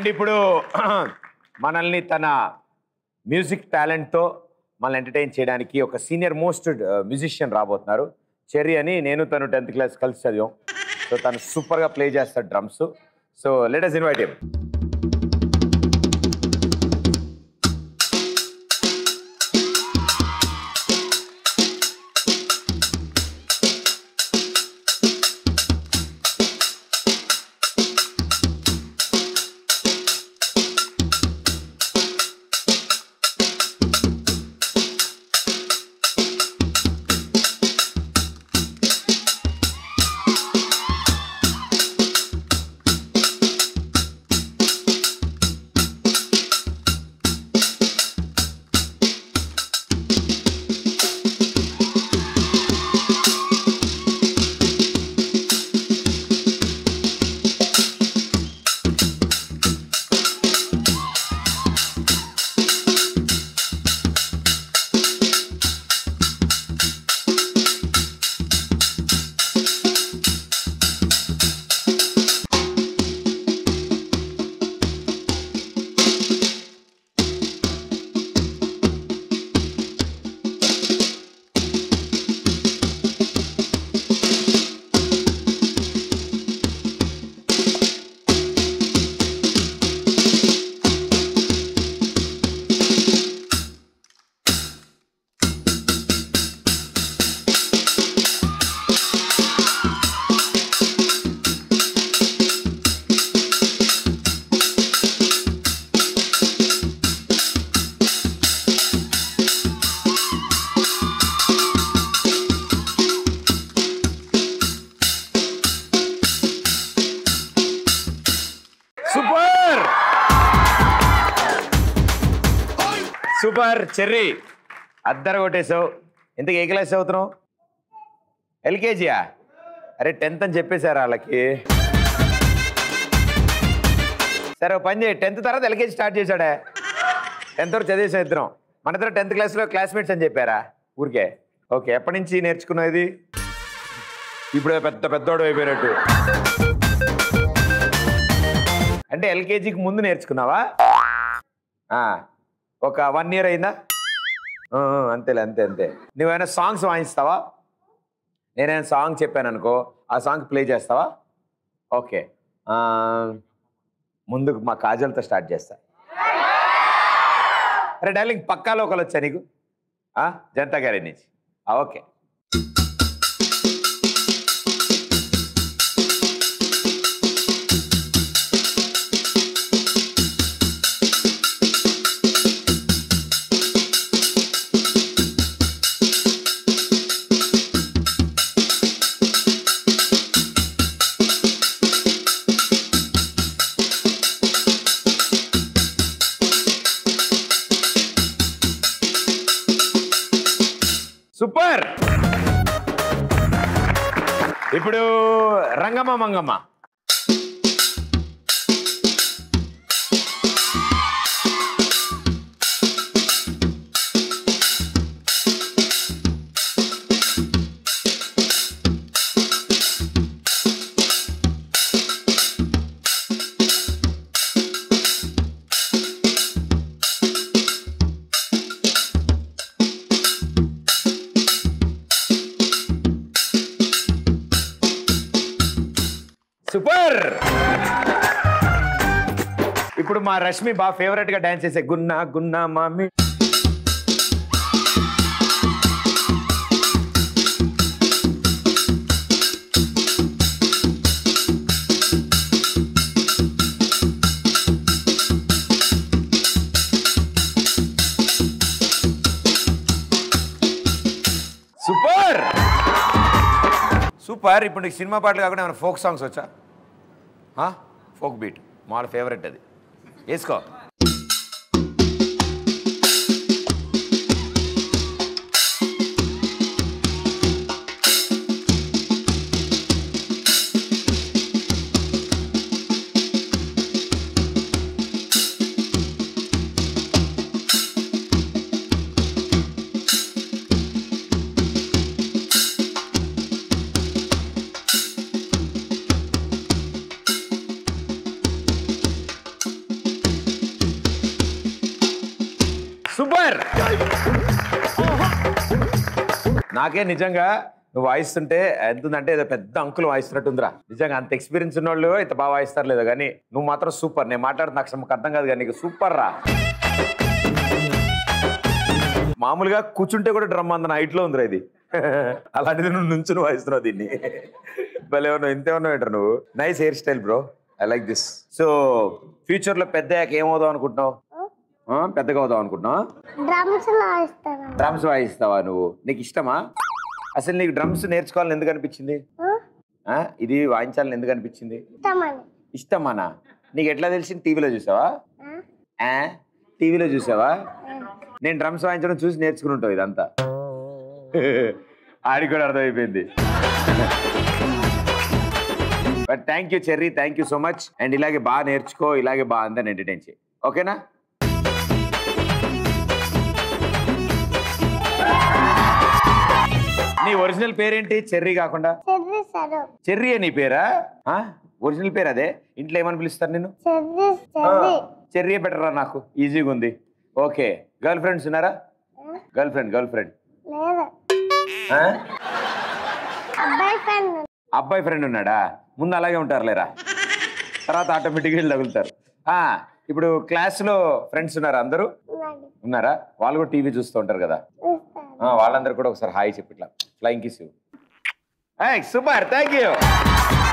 ఇప్పుడు మనల్ని తన మ్యూజిక్ టాలెంట్తో మనల్ని ఎంటర్టైన్ చేయడానికి ఒక సీనియర్ మోస్ట్ మ్యూజిషియన్ రాబోతున్నారు చెర్రీ అని నేను తను టెన్త్ క్లాస్ కలిసి చదివాం సో తను సూపర్గా ప్లే చేస్తాడు drums so let us invite him super super Cherry అద్దరు కొట్టేసావు ఇంతకు ఏ క్లాస్ చదువుతున్నావు ఎల్కేజీయా అరే టెన్త్ అని చెప్పేశారు వాళ్ళకి సరే ఓ పని చేయి టెన్త్ తర్వాత ఎల్కేజీ స్టార్ట్ చేశాడే టెన్త్ వరకు చదివేసా ఇద్దరం మన ఇద్దరు టెన్త్ క్లాస్లో క్లాస్మేట్స్ అని చెప్పారా ఊరికే ఓకే ఎప్పటి నుంచి నేర్చుకున్నది ఇప్పుడు పెద్ద పెద్దోడు అయిపోయినట్టు అంటే ఎల్కేజీకి ముందు నేర్చుకున్నావా ఆ, ఒక వన్ ఇయర్ అయిందా ఆ, ఆ, అంతేలే అంతే అంతే నువ్వేమైనా సాంగ్స్ వాయిస్తావా నేనైనా సాంగ్ చెప్పాను అనుకో ఆ సాంగ్ ప్లే చేస్తావా ఓకే ఆ, ముందుకు మా కాజల్తో స్టార్ట్ చేస్తా అరే డార్లింగ్ పక్కా లోకల్ వచ్చా నీకు ఆ, జనతా గారి నుంచి ఆ, ఓకే సూపర్ ఇప్పుడు రంగమ్మ మంగమ్మ సూపర్ ఇప్పుడు మా రష్మి బాగా ఫేవరెట్ గా డాన్స్ చేసే గున్నా గున్నా మామి సూపర్ సూపర్ ఇప్పుడు నీకు సినిమా పాటలు కాకుండా ఏమైనా ఫోక్ సాంగ్స్ వచ్చా ఫోక్ బీట్ మా ఫేవరెట్ అది వేసుకో సూపర్ నాకే నిజంగా నువ్వు వాయిస్తుంటే ఎంత ఉందంటే ఏదో పెద్ద అంకులు వాయిస్తున్నట్టుందిరా నిజంగా అంత ఎక్స్పీరియన్స్ ఉన్న వాళ్ళు ఇంత బాగా వాయిస్తారు లేదు కానీ నువ్వు మాత్రం సూపర్ నేను మాట్లాడుతున్న నాకు అసలు అర్థం కాదు కానీ నీకు సూపర్ రా మామూలుగా కూర్చుంటే కూడా డ్రమ్ అంత హైట్ లో ఉందిరా ఇది అలాంటిది నువ్వు నుంచుని వాయిస్తున్నావు దీన్ని భలే ఉన్నావు ఇంతే ఉన్నావు ఏంట్రా నువ్వు nice hair style bro I like this so future లో పెద్ద ఏమవుదాం అనుకుంటున్నావు ఆ, పెద్దగా అవుదాం అనుకుంటున్నావు డ్రమ్స్ వాయిస్తాను డ్రమ్స్ వాయిస్తావా నువ్వు నీకు ఇష్టమా అసలు నీకు డ్రమ్స్ నేర్చుకోవాలని ఎందుకు అనిపించింది ఆ? ఇది వాయించాలని ఎందుకు అనిపించింది ఇష్టమని ఇష్టమానా నీకు ఎట్లా తెలిసింది టీవీలో చూసావా ఆ? ఆ? టీవీలో చూసావా నేను డ్రమ్స్ వాయించడం చూసి నేర్చుకుని ఉంటావు ఇదంతా ఆడికి కూడా అర్థమైపోయింది but thank you Cherry thank you so much and ఇలాగే బాగా నేర్చుకో ఇలాగే బాగా అందరిని ఎంటర్టైన్ చేయి ఓకేనా నీ ఒరిజినల్ పేరేంటి చెర్రీ కాకుండా చెర్రీ సరు చెర్రీ నీ పేరా ఆ? ఒరిజినల్ పేరు అదే ఇంట్లో ఏమని పిలుస్తారు నేను చెర్రీ చెర్రీ చెర్రీ బెటరా నాకు ఈజీగా ఉంది ఓకే గర్ల్ ఫ్రెండ్స్ ఉన్నారా గర్ల్ ఫ్రెండ్ గర్ల్ ఫ్రెండ్ లేదు అబ్బాయి ఫ్రెండ్ అబ్బాయి ఫ్రెండ్ ఉన్నాడా ముందు అలాగే ఉంటారు లేరా తర్వాత ఆటోమేటిక్గా తగులుతారు ఆ, ఇప్పుడు క్లాస్లో ఫ్రెండ్స్ ఉన్నారా అందరూ ఉన్నాడు ఉన్నారా వాళ్ళు కూడా టీవీ చూస్తూ ఉంటారు కదా చూస్తాను ఆ, వాళ్ళందరూ కూడా ఒకసారి హాయ్ చెప్పి ఇట్లా flying kiss super thank you